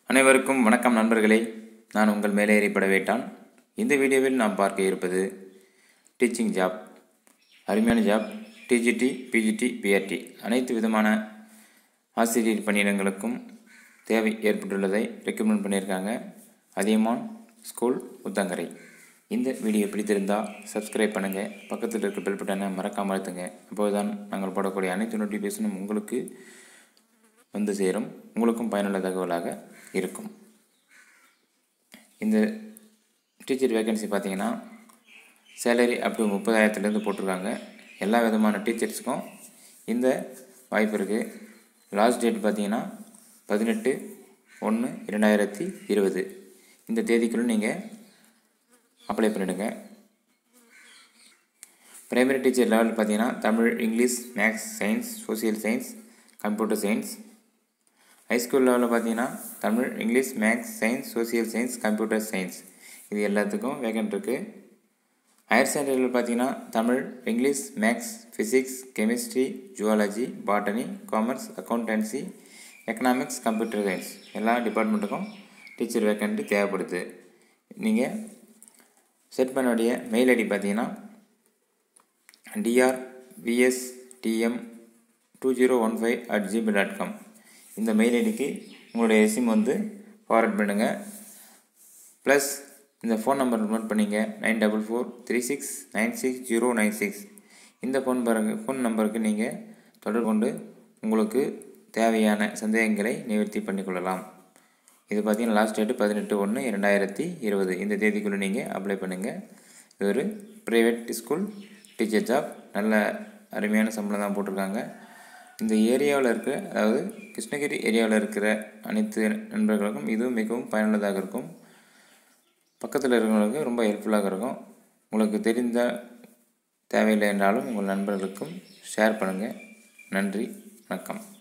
அனைவருக்கும் வணக்கம் நண்பர்களே நான் உங்கள் மேலேறி படவேட்டான் இந்த வீடியோவில் நாம் பார்க்க இருப்பது டீச்சிங் ஜாப் அருமையான ஜாப் டிஜிடி பிஜிடி பிஆர்டி அனைத்து விதமான ஆசிரியர் பணியிடங்களுக்கும் தேவை ஏற்பட்டுள்ளதை ரெக்கமெண்ட் பண்ணியிருக்காங்க அதியமான் ஸ்கூல் உத்தங்கரை இந்த வீடியோ பிடித்திருந்தால் சப்ஸ்கிரைப் பண்ணுங்கள் பக்கத்தில் இருக்க பெல் பட்டனை மறக்காமல் அழுத்துங்க அப்போதுதான் நாங்கள் போடக்கூடிய அனைத்து நோட்டிஃபிகேஷனும் உங்களுக்கு வந்து சேரும் உங்களுக்கும் பயனுள்ள தகவலாக இருக்கும் இந்த டீச்சர் வேகன்சி பார்த்தீங்கன்னா சேலரி அப் டு முப்பதாயிரத்துலேருந்து போட்டிருக்காங்க எல்லா விதமான டீச்சர்ஸுக்கும் இந்த வாய்ப்பு இருக்குது லாஸ்ட் டேட் பார்த்தீங்கன்னா பதினெட்டு ஒன்று இரண்டாயிரத்தி இருபது இந்த தேதிக்குள்ளே நீங்கள் அப்ளை பண்ணிவிடுங்க பிரைமரி டீச்சர் லெவல் பார்த்தீங்கன்னா Tamil English maths science social science computer science high school லெவலில் பார்த்தீங்கன்னா Tamil English maths science social science computer science இது எல்லாத்துக்கும் வேகன்ட் இருக்குது ஹையர் செகண்டரியில் பார்த்தீங்கன்னா Tamil English maths physics chemistry zoology botany commerce accountancy economics computer science எல்லா டிபார்ட்மெண்ட்டுக்கும் டீச்சர் வேக்கண்ட் தேவைப்படுது நீங்கள் செட் பண்ண வேண்டிய மெயில் ஐடி பார்த்தீங்கன்னா TR VSTM two zero one five at GB dot com இந்த மெயில் ஐடிக்கு உங்களுடைய ரெசியூம் வந்து ஃபார்வர்ட் பண்ணுங்கள் ப்ளஸ் இந்த ஃபோன் நம்பர் நோட் பண்ணிங்க nine double four three six nine six zero nine six இந்த ஃபோன் பாருங்க ஃபோன் நம்பருக்கு நீங்கள் தொடர்பு கொண்டு உங்களுக்கு தேவையான சந்தேகங்களை நிவர்த்தி பண்ணிக்கொள்ளலாம் இது பார்த்தீங்கன்னா லாஸ்ட் டேட்டு பதினெட்டு ஒன்று இரண்டாயிரத்தி இருபது இந்த தேதிக்குள்ளே நீங்கள் அப்ளை பண்ணுங்கள் இது ஒரு ப்ரைவேட் ஸ்கூல் டீச்சர் ஜாப் நல்ல அருமையான சம்பளம் தான் போட்டிருக்காங்க இந்த ஏரியாவில் இருக்கிற அதாவது கிருஷ்ணகிரி ஏரியாவில் இருக்கிற அனைத்து நண்பர்களுக்கும் இது மிகவும் பயனுள்ளதாக இருக்கும் பக்கத்தில் இருக்கிறவங்களுக்கு ரொம்ப ஹெல்ப்ஃபுல்லாக இருக்கும் உங்களுக்கு தெரிந்த தேவையில்லை என்றாலும் உங்கள் நண்பர்களுக்கும் ஷேர் பண்ணுங்கள் நன்றி வணக்கம்